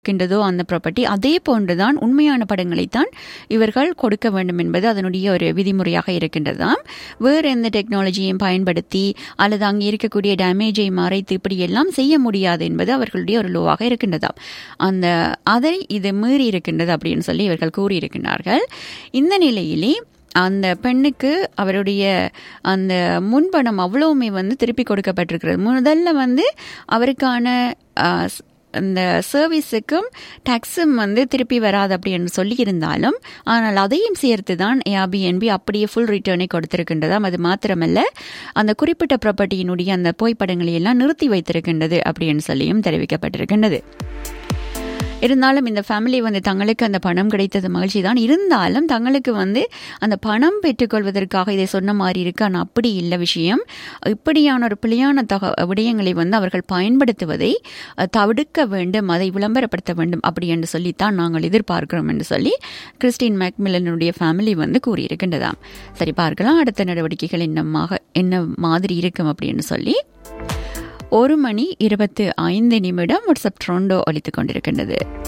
இருக்கின்றதோ அந்த ப்ராப்பர்ட்டி அதே போன்றுதான் உண்மையான படங்களைத்தான் இவர்கள் கொடுக்க வேண்டும் என்பது அதனுடைய ஒரு விதிமுறையாக இருக்கின்றதாம் வேறு எந்த டெக்னாலஜியையும் பயன்படுத்தி அல்லது அங்கே இருக்கக்கூடிய டேமேஜை மறைத்து இப்படி எல்லாம் செய்ய முடியாது என்பது அவர்களுடைய ஒரு லோவாக இருக்கின்றதாம் அந்த அதை இது மீறி இருக்கின்றது அப்படின்னு சொல்லி இவர்கள் கூறியிருக்கின்றார்கள் இந்த நிலையிலே அந்த பெண்ணுக்கு அவருடைய அந்த முன்பணம் அவ்வளவுமே வந்து திருப்பி கொடுக்கப்பட்டிருக்கிறது முதல்ல வந்து அவருக்கான ஆஹ், ஸ்- அந்த சர்வீஸுக்கும் டேக்ஸும் வந்து திருப்பி வராது அப்படின்னு சொல்லியிருந்தாலும் ஆனால் அதையும் சேர்த்து தான் ஏபிஎன்பி அப்படியே ஃபுல் ரிட்டர்னை கொடுத்திருக்கின்றதாம் அது மாத்திரமல்ல அந்த குறிப்பிட்ட ப்ராப்பர்ட்டியினுடைய அந்த புகைப்படங்களை எல்லாம் நிறுத்தி வைத்திருக்கின்றது அப்படின்னு சொல்லியும் தெரிவிக்கப்பட்டிருக்கின்றது இருந்தாலும் இந்த ஃபேமிலி வந்து தங்களுக்கு அந்த பணம் கிடைத்தது மகிழ்ச்சி தான் இருந்தாலும் தங்களுக்கு வந்து அந்த பணம் பெற்றுக்கொள்வதற்காக இதை சொன்ன மாதிரி இருக்கு ஆனால் அப்படி இல்லை விஷயம் இப்படியான ஒரு பிழையான தக விடயங்களை வந்து அவர்கள் பயன்படுத்துவதை அஹ், தடுக்க வேண்டும் அதை விளம்பரப்படுத்த வேண்டும் அப்படி என்று சொல்லித்தான் நாங்கள் எதிர்பார்க்கிறோம் என்று சொல்லி கிறிஸ்டின் மேக்மில்லனுடைய ஃபேமிலி வந்து கூறியிருக்கின்றதாம் சரி பார்க்கலாம் அடுத்த நடவடிக்கைகள் என்னமாக என்ன மாதிரி இருக்கும் அப்படின்னு சொல்லி ஒரு மணி இருபத்து ஐந்து நிமிடம் வாட்ஸ்அப் ட்ரோண்டோ ஒலித்துக் கொண்டிருக்கின்றது